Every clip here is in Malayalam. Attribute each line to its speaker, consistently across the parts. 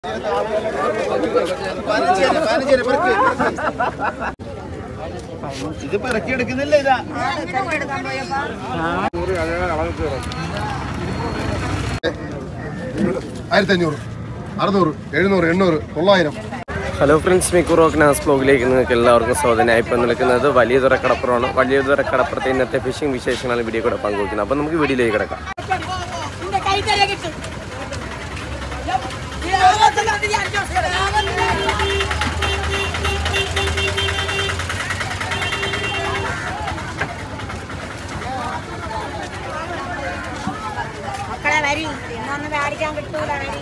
Speaker 1: ഇത് പിറക്കി എടുക്കുന്നില്ല ഇതാ
Speaker 2: ആയിരത്തി അഞ്ഞൂറ് അറുന്നൂറ് എഴുന്നൂറ് എണ്ണൂറ് തൊള്ളായിരം
Speaker 3: ഹലോ ഫ്രണ്ട്സ് മിക്കു റോക്ക് നാസ് ബ്ലോഗിലേക്ക് നിങ്ങൾക്ക് എല്ലാവർക്കും സ്വാഗതം ഇപ്പോൾ നിൽക്കുന്നത് വലിയ തുറക്കടപ്പുറമാണ് വലിയ തുറക്കടപ്പുറത്തെ ഇന്നത്തെ ഫിഷിംഗ് വിശേഷങ്ങളാണ് വീഡിയോ കൂടെ പങ്കുവയ്ക്കുന്നത് അപ്പോൾ നമുക്ക് വീഡിയോയിലേക്ക് കിടക്കാം
Speaker 4: இந்த கை தரைய கிட்டு മക്കളെ വരി ഇന്നൊന്ന് മേടിക്കാൻ കിട്ടൂല വരി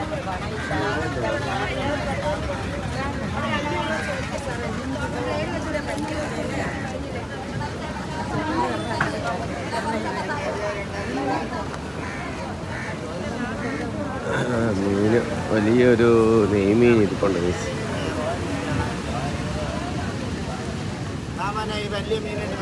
Speaker 3: മീന് വലിയൊരു നെയ്മീൻ ഇരിപ്പുണ്ട് guys.
Speaker 1: വലിയ മീനുണ്ട്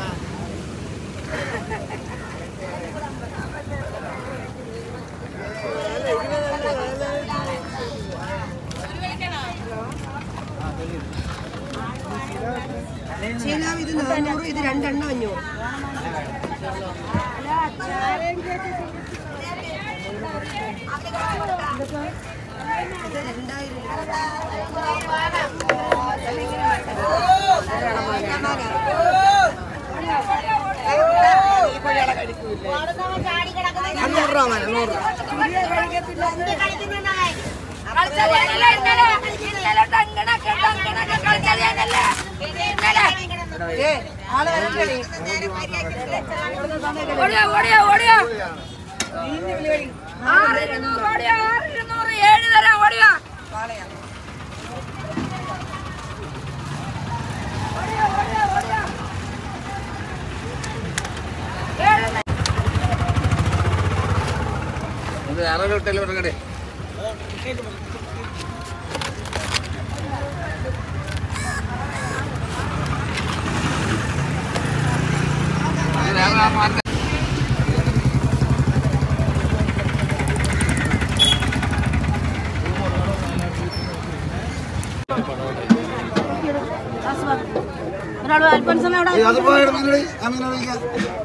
Speaker 5: ചീനാവ് ഇത് നാനൂറ് ഇത് രണ്ടെണ്ണം അഞ്ഞൂറ് ഇത് രണ്ടായിരം
Speaker 4: നൂറ് രൂപ വേണം നൂറ്
Speaker 1: അത് പോയത് മീനുകൾ ആ മീനുകൾ കഴിക്കാം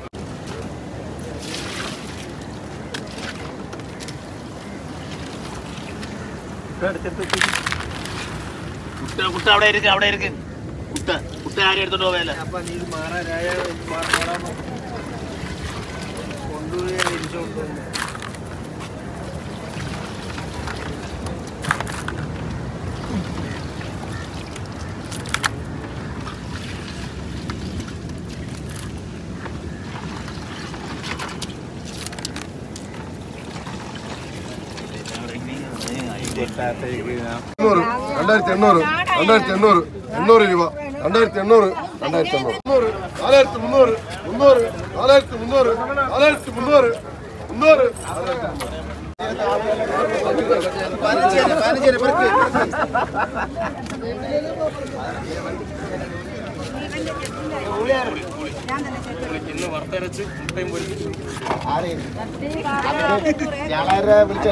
Speaker 1: കുട്ട കുട്ട അവിടെ ഇരിക്ക് അവിടെ ഇരിക്ക് കുട്ട കുട്ട ആരും എടുത്തോണ്ട് പോവല്ല
Speaker 2: എണ്ണൂറ് രണ്ടായിരത്തി എണ്ണൂറ് രണ്ടായിരത്തി എണ്ണൂറ് എണ്ണൂറ് രൂപ രണ്ടായിരത്തി എണ്ണൂറ് രണ്ടായിരത്തി എണ്ണൂറ് മുന്നൂറ് നാലായിരത്തി മുന്നൂറ് മുന്നൂറ് നാലായിരത്തി മുന്നൂറ് നാലായിരത്തി മുന്നൂറ് മുന്നൂറ്
Speaker 1: ഞാളാരെ വിളിച്ചോ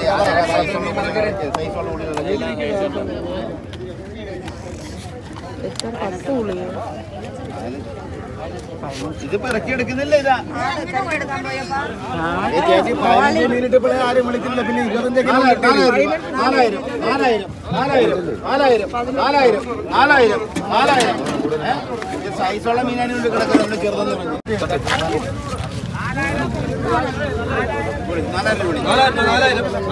Speaker 1: ഇത് പിറക്കി എടുക്കുന്നില്ല ഇതാ ഏ ചേച്ചി പതിനഞ്ച് മിനിറ്റ് ഇപ്പോൾ ആരും വിളിക്കുന്നില്ല പിന്നെ ഇരുപത്തഞ്ചൊക്കെ നാലായിരം നാലായിരം നാലായിരം നാലായിരം നാലായിരം നാലായിരം നാലായിരം ഏ? ഇത് സൈസുള്ള മീനാണ് കൊണ്ട് കിടക്കുന്നത് ചെറുതെന്ന് പറഞ്ഞു നാലായിരം രൂപ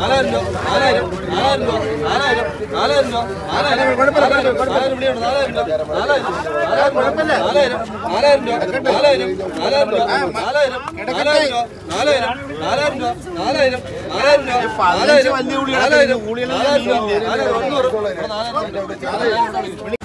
Speaker 1: പതിനഞ്ച് വലിയ ഉള്ളികളൊക്കെ ഉള്ളികളെല്ലാം